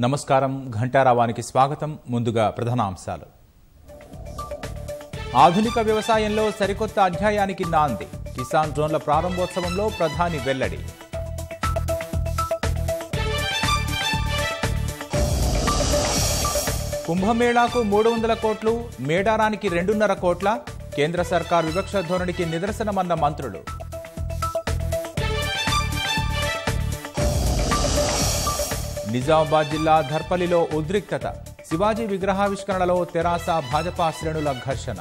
నమస్కారం ఘంటారావానికి స్వాగతం ముందుగా ప్రధానాంశాలు ఆధునిక వ్యవసాయంలో సరికొత్త అధ్యాయానికి నాంది కిసాన్ డ్రోన్ల ప్రారంభోత్సవంలో ప్రధాని వెల్లడి కుంభమేళాకు మూడు వందల కోట్లు మేడారానికి రెండున్నర కోట్ల కేంద్ర సర్కార్ వివక్ష ధోరణికి నిదర్శనమన్న మంత్రులు నిజామాబాద్ జిల్లా ధర్పల్లిలో ఉద్రిక్తత శివాజీ విగ్రహావిష్కరణలో తెరాస భాజపా శ్రేణుల ఘర్షణ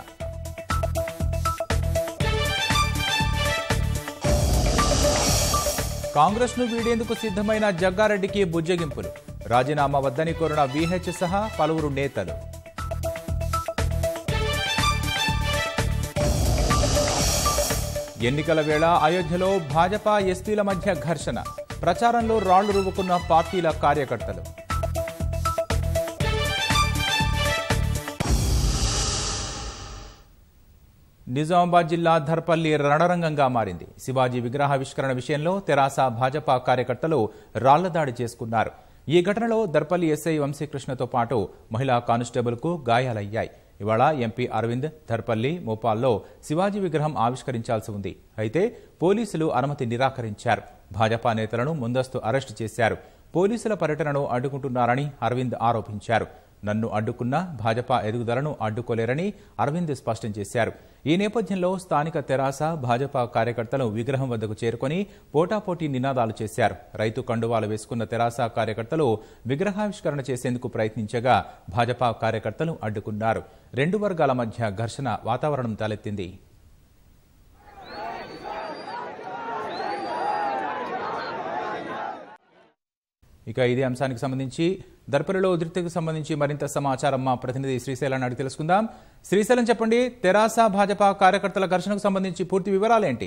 కాంగ్రెస్ ను వీడేందుకు సిద్ధమైన జగ్గారెడ్డికి బుజ్జగింపులు రాజీనామా వద్దని కోరిన విహెచ్ సహా పలువురు నేతలు ఎన్నికల వేళ అయోధ్యలో భాజపా ఎస్పీల మధ్య ఘర్షణ ప్రచారంలో రాళ్లు రువ్వుకున్న పార్టీల కార్యకర్తలు నిజామాబాద్ జిల్లా ధర్పల్లి రణరంగంగా మారింది శివాజీ విగ్రహావిష్కరణ విషయంలో తెరాస భాజపా కార్యకర్తలు రాళ్ల దాడి చేసుకున్నారు ఈ ఘటనలో దర్పల్లి ఎస్ఐ వంశీకృష్ణతో పాటు మహిళా కానిస్టేబుల్కు గాయాలయ్యాయి ఇవాళ ఎంపీ అరవింద్ ధర్పల్లి మోపాల్లో శివాజీ విగ్రహం ఆవిష్కరించాల్సి ఉంది అయితే పోలీసులు అనుమతి నిరాకరించారు భాజపా నేతలను ముందస్తు అరెస్టు చేశారు పోలీసుల పర్యటనను అడ్డుకుంటున్నారని అరవింద్ ఆరోపించారు నన్ను అడ్డుకున్న భాజపా ఎదుగుదలను అడ్డుకోలేరని అరవింద్ స్పష్టం చేశారు ఈ నేపథ్యంలో స్థానిక తెరాస భాజపా కార్యకర్తలు విగ్రహం వద్దకు చేరుకుని పోటాపోటీ నినాదాలు చేశారు రైతు కండువాలు వేసుకున్న తెరాస కార్యకర్తలు విగ్రహావిష్కరణ చేసేందుకు ప్రయత్నించగా భాజపా కార్యకర్తలు అడ్డుకున్నారు రెండు వర్గాల మధ్య ఘర్షణ వాతావరణం తలెత్తింది ఇక ఇదే అంశానికి సంబంధించి దర్పల్లిలో ఉధృతికి సంబంధించి మరింత సమాచారం మా ప్రతినిధి శ్రీశైలాన్ని అడిగి తెలుసుకుందాం శ్రీశైలం చెప్పండి తెరాస భాజపా కార్యకర్తల ఘర్షణకు సంబంధించి పూర్తి వివరాలేంటి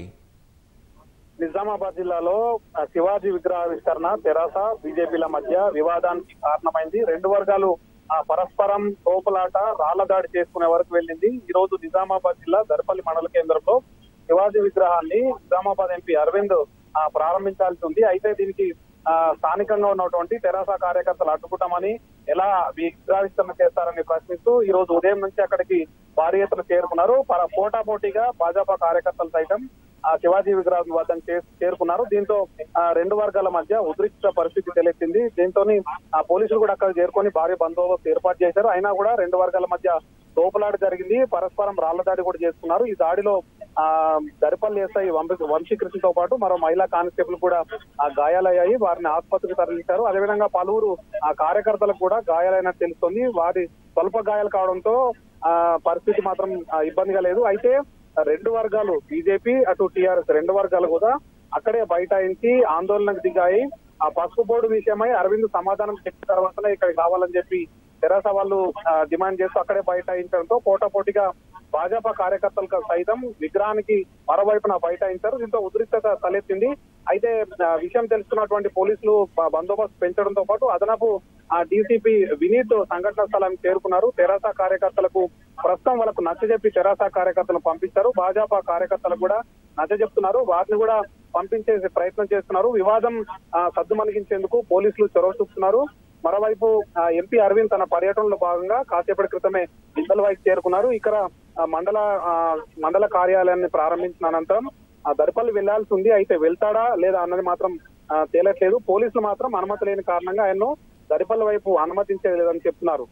నిజామాబాద్ జిల్లాలో ఆ, శివాజీ విగ్రహావిష్కరణ తెరాస బీజేపీల మధ్య వివాదానికి కారణమైంది రెండు వర్గాలు ఆ, పరస్పరం తోపులాట రాళ్ల దాడి చేసుకునే వరకు వెళ్ళింది ఈ రోజు నిజామాబాద్ జిల్లా దర్పల్లి మండల కేంద్రంలో శివాజీ విగ్రహాన్ని నిజామాబాద్ ఎంపీ అరవింద్ ఆ, ప్రారంభించాల్సి ఉంది అయితే దీనికి ఆ, స్థానికంగా ఉన్నటువంటి తెరాస కార్యకర్తలు అడ్డుకుంటామని ఎలా విగ్రహావిష్కరణ చేస్తారని ప్రశ్నిస్తూ ఈ రోజు ఉదయం నుంచి అక్కడికి భారీ ఎత్తున చేరుకున్నారు పర- పోటాపోటీగా భాజపా కార్యకర్తలు సైతం ఆ శివాజీ విగ్రహం వద్ద చేరుకున్నారు దీంతో ఆ, రెండు వర్గాల మధ్య ఉద్రిక్త పరిస్థితి తలెత్తింది దీంతో ఆ పోలీసులు కూడా అక్కడ చేరుకొని భారీ బందోబస్తు ఏర్పాటు చేశారు అయినా కూడా రెండు వర్గాల మధ్య తోపులాట జరిగింది పరస్పరం రాళ్ల దాడి కూడా చేసుకున్నారు ఈ దాడిలో ఆ దరిపల్లి ఎస్ఐ వంశీ వంశీకృష్ణతో పాటు మరో మహిళా కానిస్టేబుల్ కూడా ఆ గాయాలయ్యాయి వారిని ఆసుపత్రికి తరలించారు అదేవిధంగా పలువురు ఆ కార్యకర్తలకు కూడా గాయాలైనట్టు తెలుస్తోంది వారి స్వల్ప గాయాలు కావడంతో ఆ పరిస్థితి మాత్రం ఆ, ఇబ్బందిగా లేదు అయితే రెండు వర్గాలు బీజేపీ అటు టీఆర్ఎస్ రెండు వర్గాలు కూడా అక్కడే బైఠాయించి ఆందోళనకు దిగాయి ఆ పసుపు బోర్డు విషయమై అరవింద్ సమాధానం చెప్పిన తర్వాతనే ఇక్కడికి రావాలని చెప్పి తెరాస వాళ్ళు ఆ, డిమాండ్ చేస్తూ అక్కడే బైఠాయించడంతో పోటాపోటీగా భాజపా కార్యకర్తలకు సైతం విగ్రహానికి మరోవైపున బైఠాయించారు దీంతో ఉద్రిక్తత తలెత్తింది అయితే ఆ, విషయం తెలుసుకున్నటువంటి పోలీసులు బ- బందోబస్తు పెంచడంతో పాటు అదనపు ఆ డీసీపీ వినీత్ సంఘటన స్థలానికి చేరుకున్నారు తెరాస కార్యకర్తలకు ప్రస్తుతం వాళ్ళకు నచ్చజెప్పి తెరాస కార్యకర్తలను పంపించారు భాజపా కార్యకర్తలు కూడా నచ్చజెప్తున్నారు వారిని కూడా పంపించే ప్రయత్నం చేస్తున్నారు వివాదం ఆ, సద్దుమణిగించేందుకు పోలీసులు చొరవ చూపుతున్నారు మరోవైపు ఆ, ఎంపీ అరవింద్ తన పర్యటనలో భాగంగా కాసేపటి క్రితమే వైపు చేరుకున్నారు ఇక్కడ ఆ, మండల ఆ, మండల కార్యాలయాన్ని ప్రారంభించిన అనంతరం ఆ దరిపల్లి వెళ్లాల్సి ఉంది అయితే వెళ్తాడా లేదా అన్నది మాత్రం ఆ, తేలట్లేదు పోలీసులు మాత్రం అనుమతి లేని కారణంగా ఆయన్ను దరిపల్లి వైపు అనుమతించలేదని చెప్తున్నారు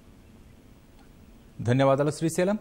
ధన్యవాదాలు శ్రీశైలం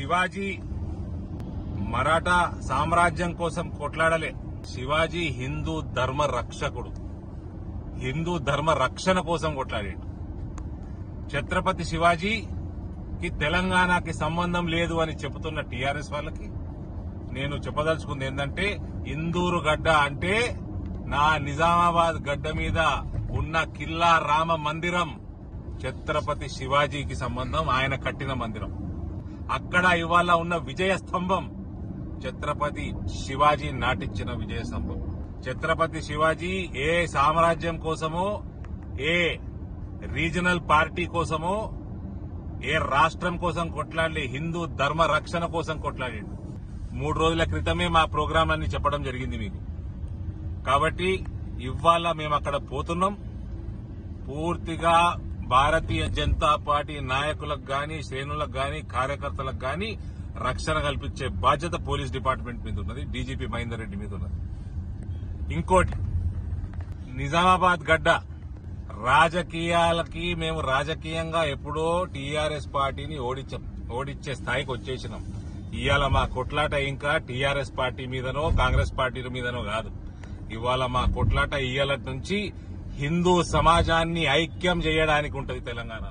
శివాజీ మరాఠా సామ్రాజ్యం కోసం కొట్లాడలే శివాజీ హిందూ ధర్మ రక్షకుడు హిందూ ధర్మ రక్షణ కోసం కొట్లాడాడు ఛత్రపతి శివాజీకి తెలంగాణకి సంబంధం లేదు అని చెబుతున్న టీఆర్ఎస్ వాళ్ళకి నేను చెప్పదలుచుకుంది ఏంటంటే ఇందూరు గడ్డ అంటే నా నిజామాబాద్ గడ్డ మీద ఉన్న కిల్లా రామ మందిరం ఛత్రపతి శివాజీకి సంబంధం ఆయన కట్టిన మందిరం అక్కడ ఇవాళ ఉన్న విజయ స్తంభం ఛత్రపతి శివాజీ నాటించిన విజయ స్తంభం ఛత్రపతి శివాజీ ఏ సామ్రాజ్యం కోసమో ఏ రీజనల్ పార్టీ కోసమో ఏ రాష్ట్రం కోసం కొట్లాడలే హిందూ ధర్మ రక్షణ కోసం కొట్లాడాడు మూడు రోజుల క్రితమే మా ప్రోగ్రాం అన్ని చెప్పడం జరిగింది మీకు కాబట్టి ఇవాళ మేము అక్కడ పోతున్నాం పూర్తిగా భారతీయ జనతా పార్టీ నాయకులకు గాని శ్రేణులకు గాని కార్యకర్తలకు గాని రక్షణ కల్పించే బాధ్యత పోలీస్ డిపార్ట్మెంట్ మీద ఉన్నది డీజీపీ మహేందర్ రెడ్డి మీద ఉన్నది ఇంకోటి నిజామాబాద్ గడ్డ రాజకీయాలకి మేము రాజకీయంగా ఎప్పుడో టీఆర్ఎస్ పార్టీని ఓడించాం ఓడించే స్థాయికి వచ్చేసినాం ఇవాళ మా కొట్లాట ఇంకా టీఆర్ఎస్ పార్టీ మీదనో కాంగ్రెస్ పార్టీ మీదనో కాదు ఇవాళ మా కొట్లాట ఇవాళ నుంచి హిందూ సమాజాన్ని ఐక్యం చేయడానికి ఉంటది తెలంగాణలో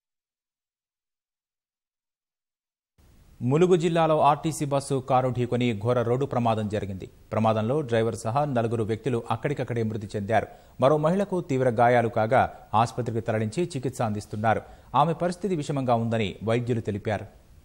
ములుగు జిల్లాలో ఆర్టీసీ బస్సు కారు ఢీకొని ఘోర రోడ్డు ప్రమాదం జరిగింది ప్రమాదంలో డ్రైవర్ సహా నలుగురు వ్యక్తులు అక్కడికక్కడే మృతి చెందారు మరో మహిళకు తీవ్ర గాయాలు కాగా ఆసుపత్రికి తరలించి చికిత్స అందిస్తున్నారు ఆమె పరిస్థితి విషమంగా ఉందని వైద్యులు తెలిపారు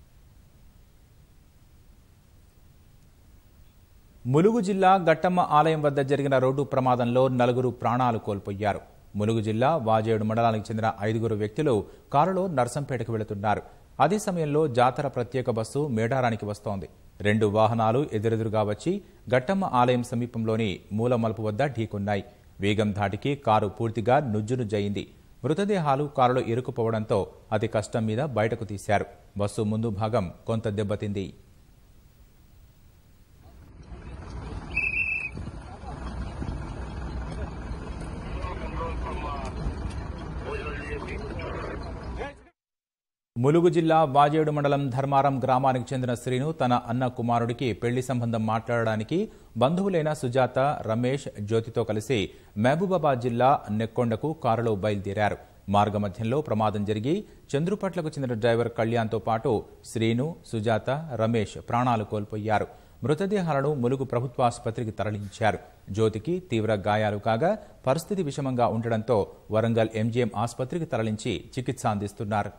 ములుగు జిల్లా గట్టమ్మ ఆలయం వద్ద జరిగిన రోడ్డు ప్రమాదంలో నలుగురు ప్రాణాలు కోల్పోయారు ములుగు జిల్లా వాజేడు మండలానికి చెందిన ఐదుగురు వ్యక్తులు కారులో నర్సంపేటకు వెళుతున్నారు అదే సమయంలో జాతర ప్రత్యేక బస్సు మేడారానికి వస్తోంది రెండు వాహనాలు ఎదురెదురుగా వచ్చి గట్టమ్మ ఆలయం సమీపంలోని మూల మలుపు వద్ద ఢీకొన్నాయి వేగం ధాటికి కారు పూర్తిగా నుజ్జునుజ్జయింది మృతదేహాలు కారులో ఇరుకుపోవడంతో అతి కష్టం మీద బయటకు తీశారు బస్సు ముందు భాగం కొంత దెబ్బతింది ములుగు జిల్లా వాజేడు మండలం ధర్మారం గ్రామానికి చెందిన శ్రీను తన అన్న కుమారుడికి పెళ్లి సంబంధం మాట్లాడడానికి బంధువులైన సుజాత రమేష్ జ్యోతితో కలిసి మహబూబాబాద్ జిల్లా నెక్కొండకు కారులో బయలుదేరారు మార్గమధ్యంలో ప్రమాదం జరిగి చంద్రుపట్లకు చెందిన డ్రైవర్ కళ్యాణ్తో పాటు శ్రీను సుజాత రమేష్ ప్రాణాలు కోల్పోయారు మృతదేహాలను ములుగు ప్రభుత్వ ఆసుపత్రికి తరలించారు జ్యోతికి తీవ్ర గాయాలు కాగా పరిస్థితి విషమంగా ఉండడంతో వరంగల్ ఎంజీఎం ఆసుపత్రికి తరలించి చికిత్స అందిస్తున్నారు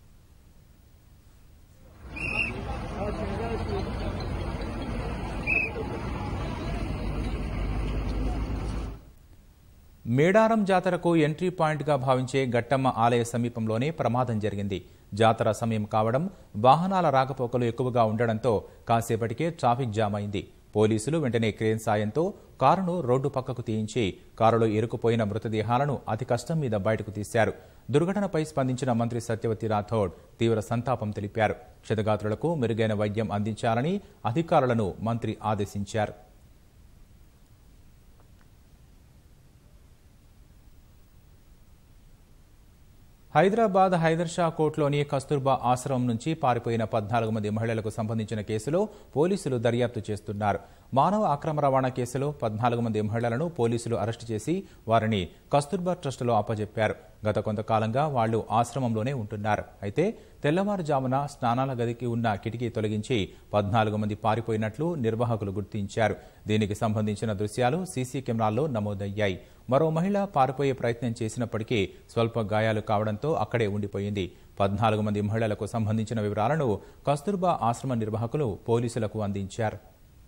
మేడారం జాతరకు ఎంట్రీ పాయింట్గా భావించే గట్టమ్మ ఆలయ సమీపంలోనే ప్రమాదం జరిగింది జాతర సమయం కావడం వాహనాల రాకపోకలు ఎక్కువగా ఉండడంతో కాసేపటికే ట్రాఫిక్ జామ్ అయింది పోలీసులు వెంటనే క్రేన్ సాయంతో కారును రోడ్డు పక్కకు తీయించి కారులో ఇరుకుపోయిన మృతదేహాలను అతి కష్టం మీద బయటకు తీశారు దుర్ఘటనపై స్పందించిన మంత్రి సత్యవతి రాథోడ్ తీవ్ర సంతాపం తెలిపారు క్షతగాత్రులకు మెరుగైన వైద్యం అందించాలని అధికారులను మంత్రి ఆదేశించారు హైదరాబాద్ హైదర్ షా కోర్టులోని కస్తూర్బా ఆశ్రమం నుంచి పారిపోయిన పద్నాలుగు మంది మహిళలకు సంబంధించిన కేసులో పోలీసులు దర్యాప్తు చేస్తున్నారు మానవ అక్రమ రవాణా కేసులో పద్నాలుగు మంది మహిళలను పోలీసులు అరెస్టు చేసి వారిని కస్తూర్బా ట్రస్టులో అప్పజెప్పారు గత కొంతకాలంగా వాళ్లు ఆశ్రమంలోనే ఉంటున్నారు అయితే తెల్లవారుజామున స్నానాల గదికి ఉన్న కిటికీ తొలగించి పద్నాలుగు మంది పారిపోయినట్లు నిర్వాహకులు గుర్తించారు దీనికి సంబంధించిన దృశ్యాలు సీసీ కెమెరాల్లో నమోదయ్యాయి మరో మహిళ పారిపోయే ప్రయత్నం చేసినప్పటికీ స్వల్ప గాయాలు కావడంతో అక్కడే ఉండిపోయింది పద్నాలుగు మంది మహిళలకు సంబంధించిన వివరాలను కస్తూర్బా ఆశ్రమ నిర్వాహకులు పోలీసులకు అందించారు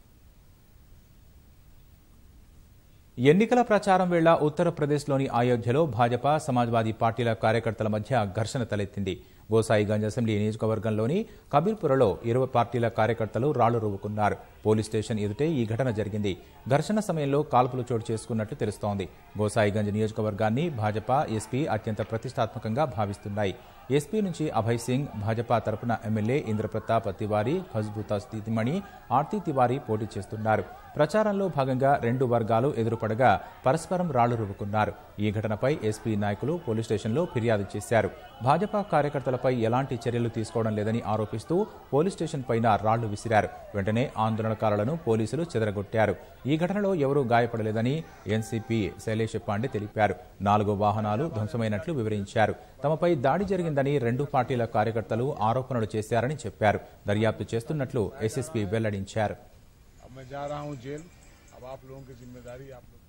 ఎన్నికల ప్రచారం వేళ ఉత్తరప్రదేశ్లోని అయోధ్యలో భాజపా సమాజ్వాదీ పార్టీల కార్యకర్తల మధ్య ఘర్షణ తలెత్తింది గోసాయిగంజ్ అసెంబ్లీ నియోజకవర్గంలోని కబీర్పురలో ఇరు పార్టీల కార్యకర్తలు రాళ్లు రువ్వుకున్నారు పోలీస్ స్టేషన్ ఎదుటే ఈ ఘటన జరిగింది ఘర్షణ సమయంలో కాల్పులు చోటు చేసుకున్నట్లు తెలుస్తోంది గోసాయిగంజ్ నియోజకవర్గాన్ని భాజపా ఎస్పీ అత్యంత ప్రతిష్టాత్మకంగా భావిస్తున్నాయి ఎస్పీ నుంచి అభయ్ సింగ్ భాజపా తరపున ఎమ్మెల్యే ఇంద్రప్రతాప్ తివారీ హజ్బుతా స్థితిమణి ఆర్తి తివారీ పోటీ చేస్తున్నారు ప్రచారంలో భాగంగా రెండు వర్గాలు ఎదురుపడగా పరస్పరం రాళ్లు రువ్వుకున్నారు ఈ ఘటనపై ఎస్పీ నాయకులు పోలీస్ స్టేషన్లో ఫిర్యాదు చేశారు భాజపా కార్యకర్తలపై ఎలాంటి చర్యలు తీసుకోవడం లేదని ఆరోపిస్తూ పోలీస్ స్టేషన్ పైన రాళ్లు విసిరారు వెంటనే ఆందోళనకారులను పోలీసులు చెదరగొట్టారు ఈ ఘటనలో ఎవరూ గాయపడలేదని ఎన్సీపీ శైలేష్ పాండే తెలిపారు నాలుగు వాహనాలు ధ్వంసమైనట్లు వివరించారు తమపై దాడి జరిగిందని రెండు పార్టీల కార్యకర్తలు ఆరోపణలు చేశారని చెప్పారు దర్యాప్తు చేస్తున్నట్లు ఎస్ఎస్పీ వెల్లడించారు अब मैं जा रहा हूं जेल अब आप लोगों की जिम्मेदारी आप लोग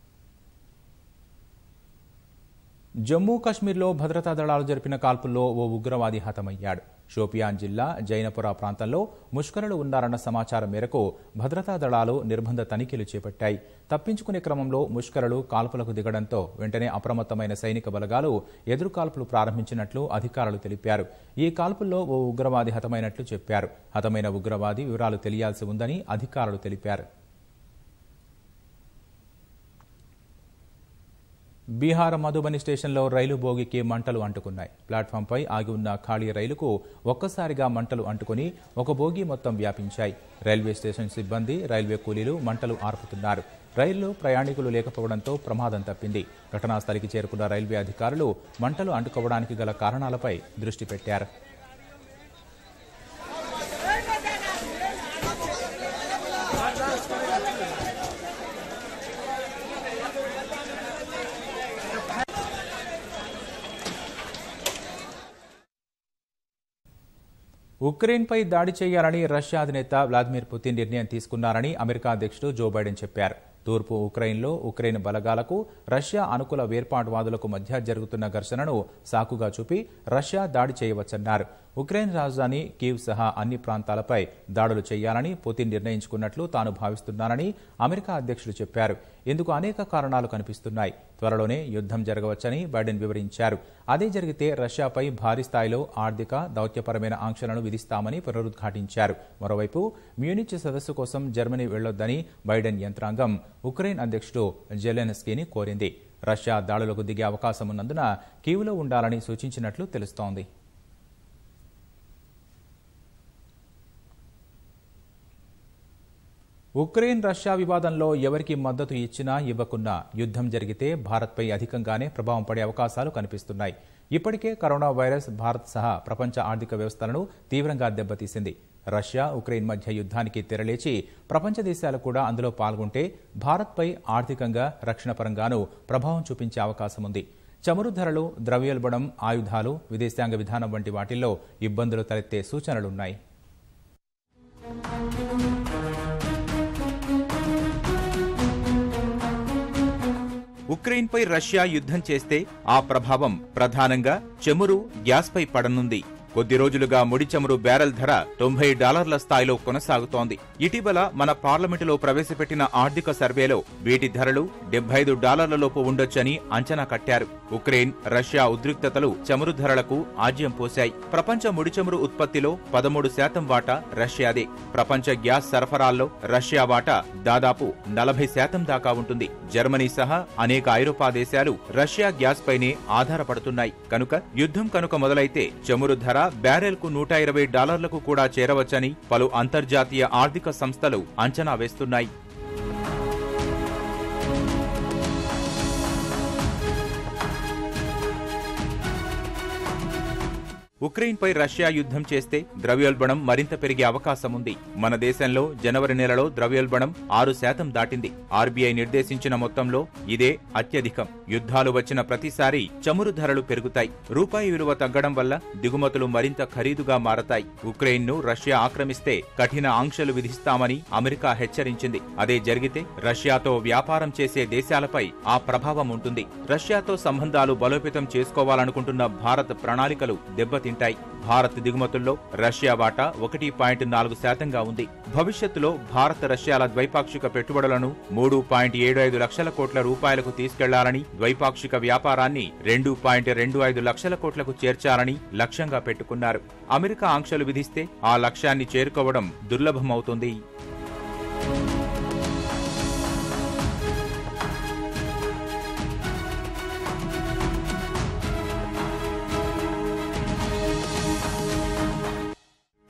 జమ్మూ కాశ్మీర్లో భద్రతా దళాలు జరిపిన కాల్పుల్లో ఓ ఉగ్రవాది హతమయ్యాడు షోపియాన్ జిల్లా జైనపుర ప్రాంతంలో ముష్కరులు ఉన్నారన్న సమాచారం మేరకు భద్రతా దళాలు నిర్బంధ తనిఖీలు చేపట్టాయి తప్పించుకునే క్రమంలో ముష్కరులు కాల్పులకు దిగడంతో వెంటనే అప్రమత్తమైన సైనిక బలగాలు ఎదురు కాల్పులు ప్రారంభించినట్లు అధికారులు తెలిపారు ఈ కాల్పుల్లో ఓ ఉగ్రవాది హతమైనట్లు చెప్పారు హతమైన ఉగ్రవాది వివరాలు తెలియాల్సి ఉందని అధికారులు తెలిపారు బీహార్ మధుబని స్టేషన్లో రైలు బోగికి మంటలు అంటుకున్నాయి ప్లాట్ఫామ్పై ఆగి ఉన్న ఖాళీ రైలుకు ఒక్కసారిగా మంటలు అంటుకుని ఒక బోగి మొత్తం వ్యాపించాయి రైల్వే స్టేషన్ సిబ్బంది రైల్వే కూలీలు మంటలు ఆర్పుతున్నారు రైల్లో ప్రయాణికులు లేకపోవడంతో ప్రమాదం తప్పింది ఘటనా స్థలికి చేరుకున్న రైల్వే అధికారులు మంటలు అంటుకోవడానికి గల కారణాలపై దృష్టి పెట్టారు ఉక్రెయిన్పై దాడి చేయాలని రష్యా అధినేత వ్లాదిమిర్ పుతిన్ నిర్ణయం తీసుకున్నారని అమెరికా అధ్యక్షుడు జో బైడెన్ చెప్పారు తూర్పు ఉక్రెయిన్లో ఉక్రెయిన్ బలగాలకు రష్యా అనుకూల వేర్పాటువాదులకు మధ్య జరుగుతున్న ఘర్షణను సాకుగా చూపి రష్యా దాడి చేయవచ్చన్నారు ఉక్రెయిన్ రాజధాని కీవ్ సహా అన్ని ప్రాంతాలపై దాడులు చేయాలని పుతిన్ నిర్ణయించుకున్నట్లు తాను భావిస్తున్నానని అమెరికా అధ్యక్షుడు చెప్పారు ఇందుకు అనేక కారణాలు కనిపిస్తున్నాయి త్వరలోనే యుద్ధం జరగవచ్చని బైడెన్ వివరించారు అదే జరిగితే రష్యాపై భారీ స్థాయిలో ఆర్థిక దౌత్యపరమైన ఆంక్షలను విధిస్తామని పునరుద్ఘాటించారు మరోవైపు మ్యూనిచ్ సదస్సు కోసం జర్మనీ వెళ్లొద్దని బైడెన్ యంత్రాంగం ఉక్రెయిన్ అధ్యక్షుడు జెలెన్స్కీని కోరింది రష్యా దాడులకు దిగే అవకాశం ఉన్నందున కీవ్లో ఉండాలని సూచించినట్లు తెలుస్తోంది ఉక్రెయిన్ రష్యా వివాదంలో ఎవరికి మద్దతు ఇచ్చినా ఇవ్వకున్నా యుద్ధం జరిగితే భారత్పై అధికంగానే ప్రభావం పడే అవకాశాలు కనిపిస్తున్నాయి ఇప్పటికే కరోనా వైరస్ భారత్ సహా ప్రపంచ ఆర్థిక వ్యవస్థలను తీవ్రంగా దెబ్బతీసింది రష్యా ఉక్రెయిన్ మధ్య యుద్ధానికి తెరలేచి ప్రపంచ దేశాలు కూడా అందులో పాల్గొంటే భారత్పై ఆర్థికంగా రక్షణ పరంగానూ ప్రభావం చూపించే అవకాశం ఉంది చమురు ధరలు ద్రవ్యోల్బణం ఆయుధాలు విదేశాంగ విధానం వంటి వాటిల్లో ఇబ్బందులు తలెత్తే సూచనలున్నాయి ఉక్రెయిన్పై రష్యా యుద్ధం చేస్తే ఆ ప్రభావం ప్రధానంగా చమురు గ్యాస్పై పడనుంది కొద్ది రోజులుగా ముడి చమురు బ్యారెల్ ధర తొంభై డాలర్ల స్థాయిలో కొనసాగుతోంది ఇటీవల మన పార్లమెంటులో ప్రవేశపెట్టిన ఆర్థిక సర్వేలో వీటి ధరలు డెబ్బై ఐదు డాలర్లలోపు ఉండొచ్చని అంచనా కట్టారు ఉక్రెయిన్ రష్యా ఉద్రిక్తతలు చమురు ధరలకు ఆజ్యం పోశాయి ప్రపంచ ముడి చమురు ఉత్పత్తిలో పదమూడు శాతం వాటా రష్యాదే ప్రపంచ గ్యాస్ సరఫరాల్లో రష్యా వాటా దాదాపు నలభై శాతం దాకా ఉంటుంది జర్మనీ సహా అనేక ఐరోపా దేశాలు రష్యా గ్యాస్ పైనే ఆధారపడుతున్నాయి కనుక యుద్ధం కనుక మొదలైతే చమురు ధర బ్యారెల్ కు నూట ఇరవై డాలర్లకు కూడా చేరవచ్చని పలు అంతర్జాతీయ ఆర్థిక సంస్థలు అంచనా వేస్తున్నాయి ఉక్రెయిన్పై రష్యా యుద్ధం చేస్తే ద్రవ్యోల్బణం మరింత పెరిగే అవకాశం ఉంది మన దేశంలో జనవరి నెలలో ద్రవ్యోల్బణం ఆరు శాతం దాటింది ఆర్బీఐ నిర్దేశించిన మొత్తంలో ఇదే అత్యధికం యుద్ధాలు వచ్చిన ప్రతిసారి చమురు ధరలు పెరుగుతాయి రూపాయి విలువ తగ్గడం వల్ల దిగుమతులు మరింత ఖరీదుగా మారతాయి ఉక్రెయిన్ ను రష్యా ఆక్రమిస్తే కఠిన ఆంక్షలు విధిస్తామని అమెరికా హెచ్చరించింది అదే జరిగితే రష్యాతో వ్యాపారం చేసే దేశాలపై ఆ ప్రభావం ఉంటుంది రష్యాతో సంబంధాలు బలోపేతం చేసుకోవాలనుకుంటున్న భారత్ ప్రణాళికలు దెబ్బతింటాయి భారత్ దిగుమతుల్లో రష్యా వాటా ఒకటి పాయింట్ నాలుగు శాతంగా ఉంది భవిష్యత్తులో భారత్ రష్యాల ద్వైపాక్షిక పెట్టుబడులను మూడు పాయింట్ ఏడు ఐదు లక్షల కోట్ల రూపాయలకు తీసుకెళ్లాలని ద్వైపాక్షిక వ్యాపారాన్ని రెండు పాయింట్ రెండు ఐదు లక్షల కోట్లకు చేర్చాలని లక్ష్యంగా పెట్టుకున్నారు అమెరికా ఆంక్షలు విధిస్తే ఆ లక్ష్యాన్ని చేరుకోవడం దుర్లభమవుతుంది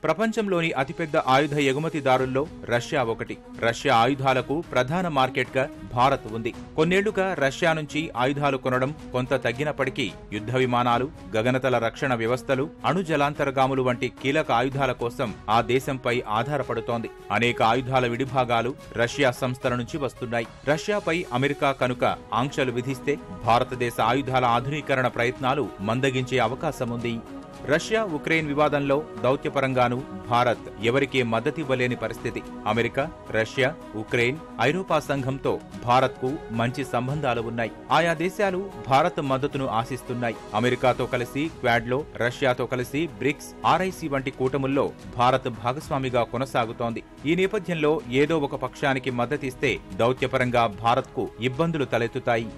ప్రపంచంలోని అతిపెద్ద ఆయుధ ఎగుమతిదారుల్లో రష్యా ఒకటి రష్యా ఆయుధాలకు ప్రధాన మార్కెట్గా భారత్ ఉంది కొన్నేళ్లుగా రష్యా నుంచి ఆయుధాలు కొనడం కొంత తగ్గినప్పటికీ యుద్ధ విమానాలు గగనతల రక్షణ వ్యవస్థలు అణు జలాంతర్గాములు వంటి కీలక ఆయుధాల కోసం ఆ దేశంపై ఆధారపడుతోంది అనేక ఆయుధాల విడిభాగాలు రష్యా సంస్థల నుంచి వస్తున్నాయి రష్యాపై అమెరికా కనుక ఆంక్షలు విధిస్తే భారతదేశ ఆయుధాల ఆధునీకరణ ప్రయత్నాలు మందగించే అవకాశం ఉంది రష్యా ఉక్రెయిన్ వివాదంలో దౌత్యపరంగానూ భారత్ ఎవరికీ మద్దతివ్వలేని పరిస్థితి అమెరికా రష్యా ఉక్రెయిన్ ఐరోపా సంఘంతో భారత్కు మంచి సంబంధాలు ఉన్నాయి ఆయా దేశాలు భారత్ మద్దతును ఆశిస్తున్నాయి అమెరికాతో కలిసి క్వాడ్లో రష్యాతో కలిసి బ్రిక్స్ ఆర్ఐసి వంటి కూటముల్లో భారత్ భాగస్వామిగా కొనసాగుతోంది ఈ నేపథ్యంలో ఏదో ఒక పక్షానికి మద్దతిస్తే దౌత్యపరంగా భారత్కు ఇబ్బందులు తలెత్తుతాయి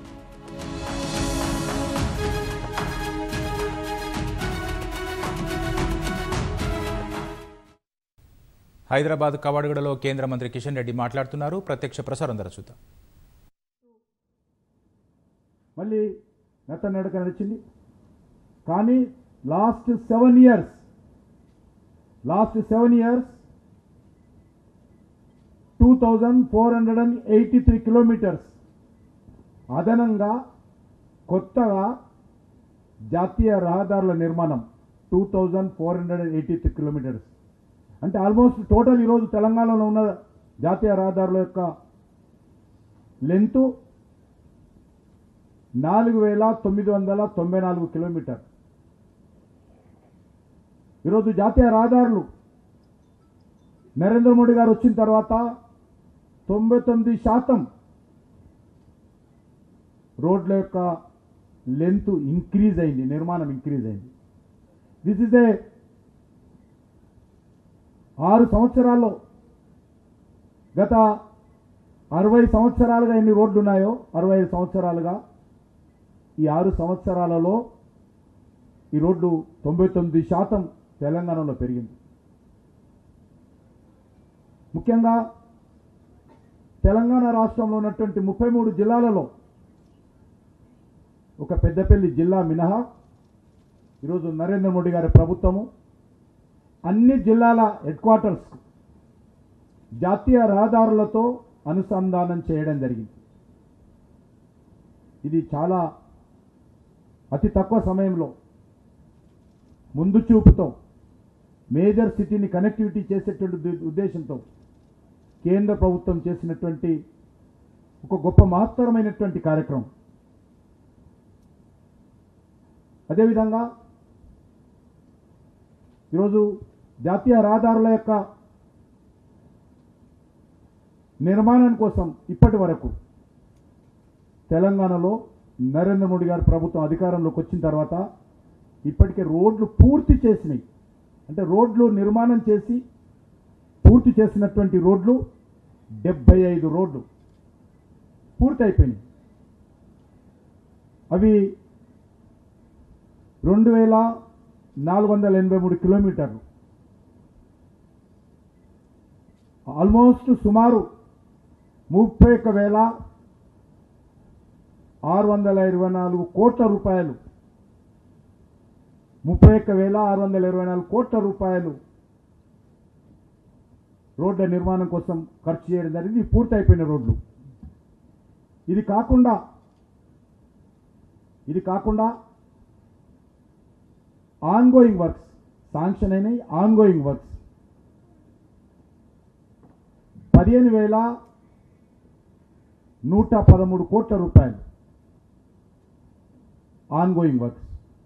హైదరాబాద్ కవాడుగడలో కేంద్ర మంత్రి కిషన్ రెడ్డి మాట్లాడుతున్నారు ప్రత్యక్ష ప్రసారం ధర చూద్దాం మళ్ళీ నెత్త నడక నడిచింది కానీ last seven years last seven years two thousand four hundred and eighty three kilometres అదనంగా కొత్తగా జాతీయ రహదారుల నిర్మాణం two thousand four hundred and eighty three kilometres అంటే ఆల్మోస్ట్ టోటల్ ఈరోజు తెలంగాణలో ఉన్న జాతీయ రహదారుల యొక్క లెంతు నాలుగు వేల తొమ్మిది వందల తొంభై నాలుగు కిలోమీటర్ ఈరోజు జాతీయ రహదారులు నరేంద్ర మోడీ గారు వచ్చిన తర్వాత తొంభై తొమ్మిది శాతం రోడ్ల యొక్క లెంత్ ఇంక్రీజ్ అయింది నిర్మాణం ఇంక్రీజ్ అయింది దిస్ ఇస్ ఏ ఆరు సంవత్సరాల్లో గత అరవై సంవత్సరాలుగా ఎన్ని రోడ్లు ఉన్నాయో అరవై ఐదు సంవత్సరాలుగా ఈ ఆరు సంవత్సరాలలో ఈ రోడ్డు తొంభై తొమ్మిది శాతం తెలంగాణలో పెరిగింది ముఖ్యంగా తెలంగాణ రాష్ట్రంలో ఉన్నటువంటి ముప్పై మూడు జిల్లాలలో ఒక పెద్దపల్లి జిల్లా మినహా ఈరోజు నరేంద్ర మోడీ గారి ప్రభుత్వము అన్ని జిల్లాల హెడ్ క్వార్టర్స్ జాతీయ రహదారులతో అనుసంధానం చేయడం జరిగింది ఇది చాలా అతి తక్కువ సమయంలో ముందు చూపుతో మేజర్ సిటీని కనెక్టివిటీ చేసేటువంటి ఉద్దే- ఉద్దేశంతో కేంద్ర ప్రభుత్వం చేసినటువంటి ఒక గొప్ప మహత్తరమైనటువంటి కార్యక్రమం అదేవిధంగా ఈరోజు జాతీయ రహదారుల యొక్క నిర్మాణం కోసం ఇప్పటి వరకు తెలంగాణలో నరేంద్ర మోడీ గారి ప్రభుత్వం అధికారంలోకి వచ్చిన తర్వాత ఇప్పటికే రోడ్లు పూర్తి చేసినాయి అంటే రోడ్లు నిర్మాణం చేసి పూర్తి చేసినటువంటి రోడ్లు డెబ్బై ఐదు రోడ్లు పూర్తి అయిపోయినాయి అవి రెండు వేల నాలుగు వందల ఎనభై మూడు కిలోమీటర్లు ఆల్మోస్ట్ సుమారు ముప్పై ఒక్క వేల ఆరు వందల ఇరవై నాలుగు కోట్ల రూపాయలు ముప్పై ఒక్క వేల ఆరు వందల ఇరవై నాలుగు కోట్ల రూపాయలు రోడ్ల నిర్మాణం కోసం ఖర్చు చేయడం జరిగింది ఇవి పూర్తి అయిపోయిన రోడ్లు ఇది కాకుండా ఇది కాకుండా ఆన్గోయింగ్ వర్క్స్ శాంక్షన్ అయినాయి ఆన్గోయింగ్ వర్క్స్ పదిహేను వేల నూట పదమూడు కోట్ల రూపాయలు ఆన్గోయింగ్ వర్క్స్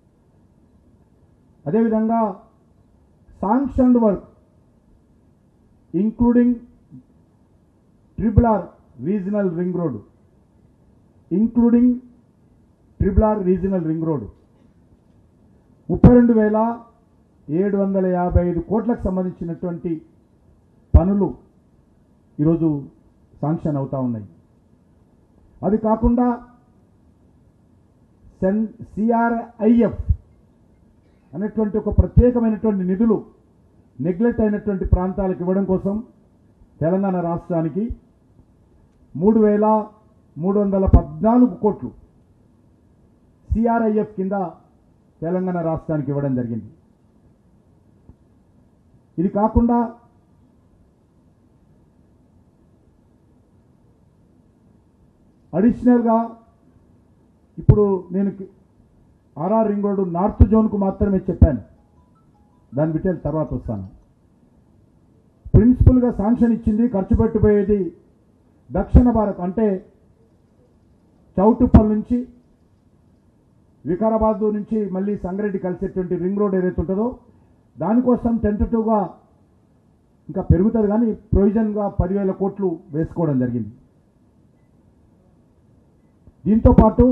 అదేవిధంగా sanctioned work including triple R regional ring road including triple R regional ring road ముప్పై రెండు వేల ఏడు వందల యాభై ఐదు కోట్లకు సంబంధించినటువంటి పనులు ఈరోజు శాంక్షన్ అవుతా ఉన్నాయి అది కాకుండా సెన్ సిఆర్ఐఎఫ్ అనేటువంటి ఒక ప్రత్యేకమైనటువంటి నిధులు నెగ్లెక్ట్ అయినటువంటి ప్రాంతాలకు ఇవ్వడం కోసం తెలంగాణ రాష్ట్రానికి మూడు వేల మూడు వందల పద్నాలుగు కోట్లు సిఆర్ఐఎఫ్ కింద తెలంగాణ రాష్ట్రానికి ఇవ్వడం జరిగింది ఇది కాకుండా అడిషనల్గా ఇప్పుడు నేను ఆర్ఆర్ రింగ్ రోడ్డు నార్త్ జోన్కు మాత్రమే చెప్పాను దాని డీటెయిల్ తర్వాత వస్తాను ప్రిన్సిపల్గా శాంక్షన్ ఇచ్చింది ఖర్చు పెట్టిపోయేది దక్షిణ భారత్ అంటే చౌటుప్పల్ నుంచి వికారాబాద్ నుంచి మళ్ళీ సంగారెడ్డి కలిసేటువంటి రింగ్ రోడ్ ఏదైతే ఉంటుందో దానికోసం టెంటటివ్గా ఇంకా పెరుగుతుంది కానీ ప్రొవిజన్గా పదివేల కోట్లు వేసుకోవడం జరిగింది దీంతో పాటు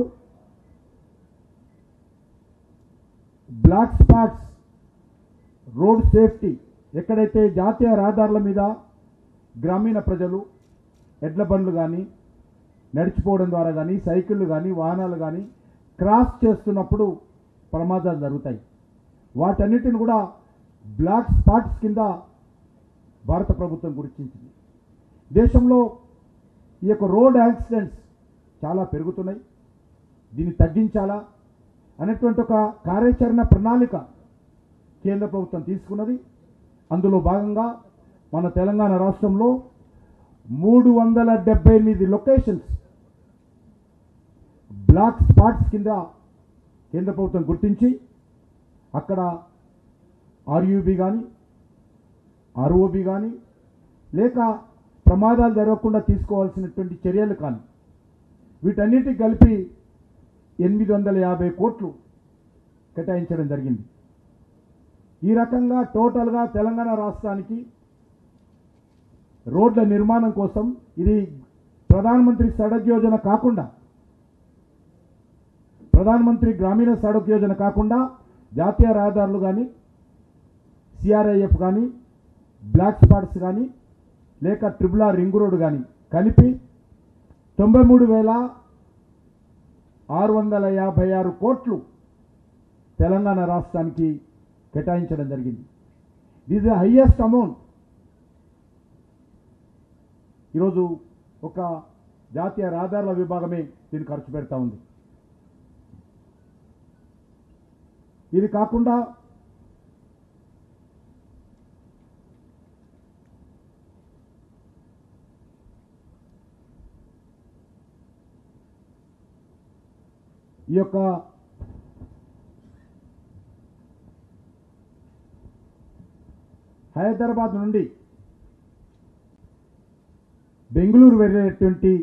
బ్లాక్ స్పాట్స్ రోడ్ సేఫ్టీ ఎక్కడైతే జాతీయ రహదారుల మీద గ్రామీణ ప్రజలు ఎడ్ల బండ్లు కానీ నడిచిపోవడం ద్వారా కానీ సైకిళ్ళు కానీ వాహనాలు కానీ క్రాస్ చేస్తున్నప్పుడు ప్రమాదాలు జరుగుతాయి వాటన్నిటిని కూడా బ్లాక్ స్పాట్స్ కింద భారత ప్రభుత్వం గుర్తించింది దేశంలో ఈ యొక్క రోడ్ యాక్సిడెంట్స్ చాలా పెరుగుతున్నాయి దీన్ని తగ్గించాలా అనేటువంటి ఒక కార్యాచరణ ప్రణాళిక కేంద్ర ప్రభుత్వం తీసుకున్నది అందులో భాగంగా మన తెలంగాణ రాష్ట్రంలో మూడు వందల డెబ్బై ఎనిమిది లొకేషన్స్ బ్లాక్ స్పాట్స్ కింద కేంద్ర ప్రభుత్వం గుర్తించి అక్కడ ఆర్యూబీ కానీ ఆర్ఓబి కానీ లేక ప్రమాదాలు జరగకుండా తీసుకోవాల్సినటువంటి చర్యలు కానీ వీటన్నిటికి కలిపి ఎనిమిది వందల యాభై కోట్లు కేటాయించడం జరిగింది ఈ రకంగా టోటల్గా తెలంగాణ రాష్ట్రానికి రోడ్ల నిర్మాణం కోసం ఇది ప్రధానమంత్రి సడక్ యోజన కాకుండా ప్రధానమంత్రి గ్రామీణ సడక్ యోజన కాకుండా జాతీయ రహదారులు కానీ సిఆర్ఐఎఫ్ కానీ బ్లాక్ స్పాట్స్ కానీ లేక ట్రిపుల్ ఆర్ రింగ్ రోడ్ కానీ కలిపి తొంభై మూడు వేల ఆరు వందల యాభై ఆరు కోట్లు తెలంగాణ రాష్ట్రానికి కేటాయించడం జరిగింది దిస్ ద హయ్యెస్ట్ అమౌంట్ ఈరోజు ఒక జాతీయ రహదారుల విభాగమే దీన్ని ఖర్చు పెడతా ఉంది ఇది కాకుండా ఈ యొక్క హైదరాబాద్ నుండి బెంగళూరు వెళ్ళేటువంటి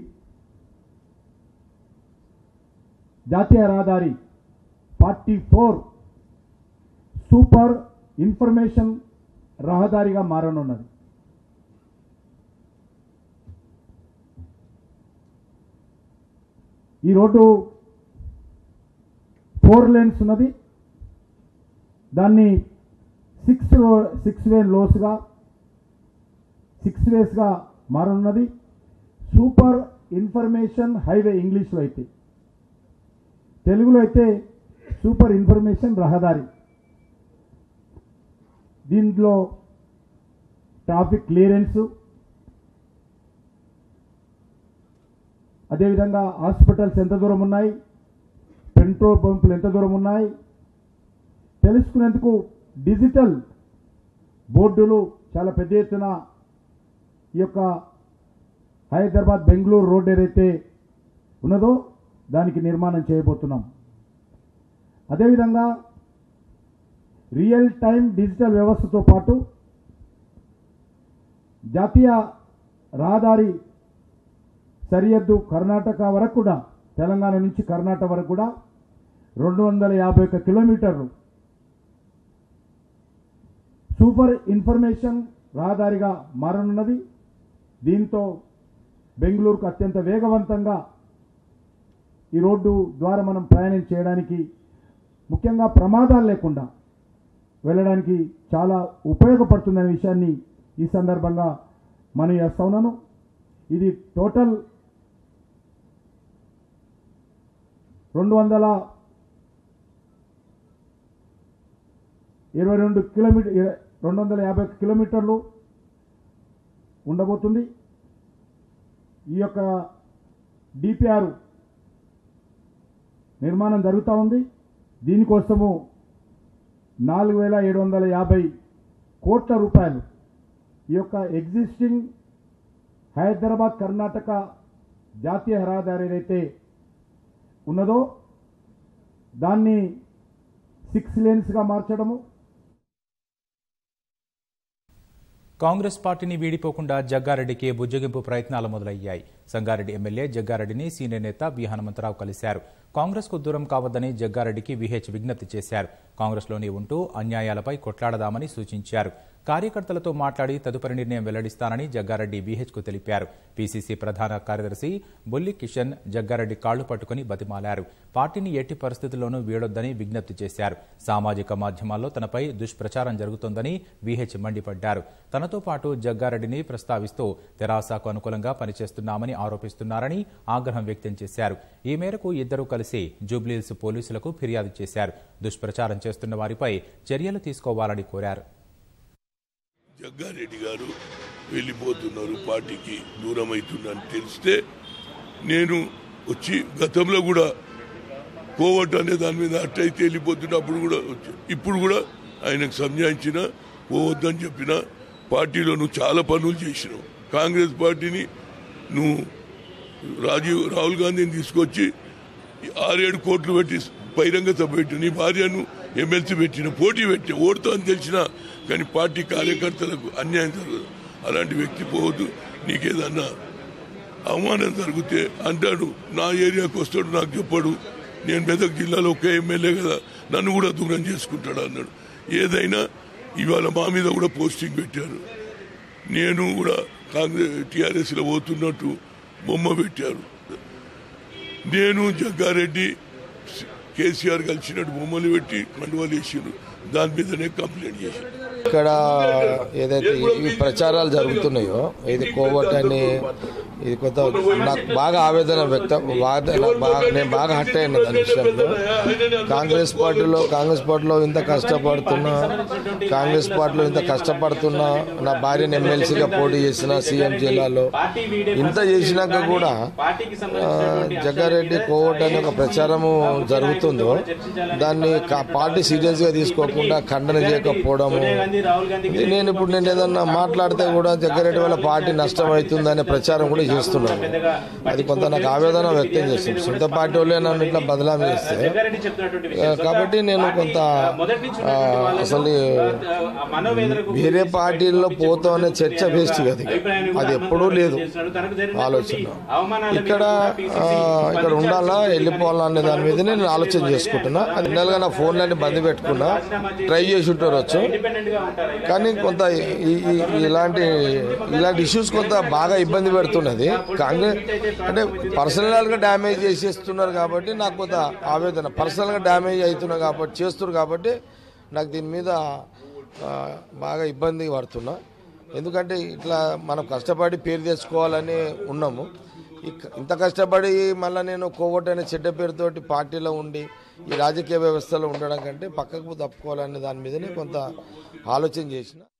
జాతీయ రహదారి ఫార్టీ ఫోర్ సూపర్ ఇన్ఫర్మేషన్ రహదారిగా మారనున్నది ఈ రోడ్డు ఫోర్ లేన్స్ ఉన్నది దాన్ని సిక్స్ సిక్స్ వే లోస్గా సిక్స్ వేస్గా మారనున్నది సూపర్ ఇన్ఫర్మేషన్ హైవే ఇంగ్లీష్లో అయితే తెలుగులో అయితే సూపర్ ఇన్ఫర్మేషన్ రహదారి దీంట్లో ట్రాఫిక్ క్లియరెన్స్ అదేవిధంగా హాస్పిటల్స్ ఎంత దూరం ఉన్నాయి పెట్రోల్ పంపులు ఎంత దూరం ఉన్నాయి తెలుసుకునేందుకు డిజిటల్ బోర్డులు చాలా పెద్ద ఎత్తున ఈ యొక్క హైదరాబాద్ బెంగళూరు రోడ్ ఏదైతే ఉన్నదో దానికి నిర్మాణం చేయబోతున్నాం అదేవిధంగా రియల్ టైం డిజిటల్ వ్యవస్థతో పాటు జాతీయ రహదారి సరిహద్దు కర్ణాటక వరకు కూడా తెలంగాణ నుంచి కర్ణాటక వరకు కూడా రెండు వందల యాభై ఒక్క కిలోమీటర్లు సూపర్ ఇన్ఫర్మేషన్ రహదారిగా మారనున్నది దీంతో బెంగళూరుకు అత్యంత వేగవంతంగా ఈ రోడ్డు ద్వారా మనం ప్రయాణం చేయడానికి ముఖ్యంగా ప్రమాదాలు లేకుండా వెళ్ళడానికి చాలా ఉపయోగపడుతుందనే విషయాన్ని ఈ సందర్భంగా మనం చేస్తా ఉన్నాను ఇది టోటల్ రెండు వందల ఇరవై రెండు కిలోమీటర్ రెండు వందల యాభై ఒక్క కిలోమీటర్లు ఉండబోతుంది ఈ యొక్క డిపిఆర్ నిర్మాణం జరుగుతూ ఉంది దీనికోసము నాలుగు వేల ఏడు వందల యాభై కోట్ల రూపాయలు ఈ యొక్క ఎగ్జిస్టింగ్ హైదరాబాద్ కర్ణాటక జాతీయ రహదారి ఏదైతే ఉన్నదో దాన్ని సిక్స్ లేన్స్గా మార్చడము కాంగ్రెస్ పార్టీని వీడిపోకుండా జగ్గారెడ్డికి బుజ్జగింపు ప్రయత్నాలు మొదలయ్యాయి సంగారెడ్డి ఎమ్మెల్యే జగ్గారెడ్డిని సీనియర్ నేత బి హనుమంతరావు కలిశారు కాంగ్రెస్ కు దూరం కావద్దని జగ్గారెడ్డికి విహెచ్ విజ్ఞప్తి చేశారు కాంగ్రెస్లోనే ఉంటూ అన్యాయాలపై కొట్లాడదామని సూచించారు కార్యకర్తలతో మాట్లాడి తదుపరి నిర్ణయం వెల్లడిస్తానని జగ్గారెడ్డి విహెచ్ కు తెలిపారు పీసీసీ ప్రధాన కార్యదర్శి బొల్లి కిషన్ జగ్గారెడ్డి కాళ్లు పట్టుకుని బతిమాలారు పార్టీని ఎట్టి పరిస్థితుల్లోనూ వీడొద్దని విజ్ఞప్తి చేశారు సామాజిక మాధ్యమాల్లో తనపై దుష్ప్రచారం జరుగుతోందని విహెచ్ మండిపడ్డారు తనతో పాటు జగ్గారెడ్డిని ప్రస్తావిస్తూ తెరాసాకు అనుకూలంగా పనిచేస్తున్నామని ఆరోపిస్తున్నారని ఆగ్రహం వ్యక్తం చేశారు ఈ మేరకు ఇద్దరూ కలిసి జూబ్లీహిల్స్ పోలీసులకు ఫిర్యాదు చేశారు దుష్ప్రచారం చేస్తున్న వారిపై చర్యలు తీసుకోవాలని కోరారు జగ్గారెడ్డి గారు వెళ్ళిపోతున్నారు పార్టీకి దూరం అవుతుందని తెలిస్తే నేను వచ్చి గతంలో కూడా కోవట్ అనే దాని మీద అట్టయితే వెళ్ళిపోతున్నప్పుడు కూడా వచ్చి ఇప్పుడు కూడా ఆయనకు సంజాయించిన పోవద్దని చెప్పిన పార్టీలో నువ్వు చాలా పనులు చేసినావు కాంగ్రెస్ పార్టీని నువ్వు రాజీవ్ రాహుల్ గాంధీని తీసుకొచ్చి ఆరేడు కోట్లు పెట్టి బహిరంగ సభ పెట్టి నీ భార్యను ఎమ్మెల్సీ పెట్టిన పోటీ పెట్టి ఓడుతా అని తెలిసినా కానీ పార్టీ కార్యకర్తలకు అన్యాయం జరగదు అలాంటి వ్యక్తి పోవద్దు నీకేదన్నా అవమానం జరిగితే అంటాడు నా ఏరియాకి వస్తాడు నాకు చెప్పాడు నేను మెదక్ జిల్లాలో ఒక ఎమ్మెల్యే కదా నన్ను కూడా దూరం చేసుకుంటాడు అన్నాడు ఏదైనా ఇవాళ మా మీద కూడా పోస్టింగ్ పెట్టారు నేను కూడా కాంగ్రెస్ టీఆర్ఎస్లో పోతున్నట్టు బొమ్మ పెట్టారు నేను జగ్గారెడ్డి కేసీఆర్ కలిసినట్టు బొమ్మలు పెట్టి కండువాలు వేసిండు దాని మీదనే కంప్లైంట్ చేశారు ఇక్కడ ఏదైతే ఈ ప్రచారాలు జరుగుతున్నాయో ఇది కోవట్ అని ఇది కొత్త నాకు బాగా ఆవేదన వ్యక్తం బాగా నాకు బాగా నేను బాగా హట్ అయిన దాని విషయంలో కాంగ్రెస్ పార్టీలో కాంగ్రెస్ పార్టీలో ఇంత కష్టపడుతున్నా కాంగ్రెస్ పార్టీలో ఇంత కష్టపడుతున్నా నా భార్యను ఎమ్మెల్సీగా పోటీ చేసిన సీఎం జిల్లాలో ఇంత చేసినాక కూడా ఆ, జగ్గారెడ్డి కోవట్ అనే ఒక ప్రచారము జరుగుతుందో దాన్ని కా- పార్టీ సీరియస్ గా తీసుకోకుండా ఖండన చేయకపోవడము ఇది నేను ఇప్పుడు నేను ఏదన్నా మాట్లాడితే కూడా జగ్గారెడ్డి వల్ల పార్టీ నష్టం అవుతుందనే ప్రచారం కూడా చేస్తున్నాను అది కొంత నాకు ఆవేదన వ్యక్తం చేస్తుంది సొంత పార్టీ వాళ్ళే నన్ను ఇట్లా బదలాం చేస్తే ఆ, కాబట్టి నేను కొంత ఆ, అసలు వేరే పార్టీల్లో పోతాం అనే చర్చ వేస్ట్ కదా ఇక. అది ఎప్పుడూ లేదు ఆలోచన ఇక్కడ ఆ, ఇక్కడ ఉండాలా వెళ్ళిపోవాలా అనే దాని మీద నేను ఆలోచన చేసుకుంటున్నా అది నెలగా నా ఫోన్లన్నీ బంద్ పెట్టుకున్నా ట్రై చేసి ఉంటారొచ్చు కానీ కొంత ఈ- ఈ- ఇలాంటి ఇలాంటి ఇష్యూస్ కొంత బాగా ఇబ్బంది పెడుతున్నది కాంగ్రెస్ అంటే పర్సనల్ గా డ్యామేజ్ చేసేస్తున్నారు కాబట్టి నాకు కొంత ఆవేదన పర్సనల్ గా డ్యామేజ్ అవుతున్నారు కాబట్టి చేస్తున్నారు కాబట్టి నాకు దీని మీద ఆ, బాగా ఇబ్బంది పడుతున్నా ఎందుకంటే ఇట్లా మనం కష్టపడి పేరు తెచ్చుకోవాలని ఉన్నాము ఇక- ఇంత కష్టపడి మళ్ళీ నేను కోవట్ అనే చెడ్డ పేరుతోటి పార్టీలో ఉండి ఈ రాజకీయ వ్యవస్థలో ఉండడం కంటే పక్కకు తప్పుకోవాలనే దాని మీదనే కొంత ఆలోచన చేసిన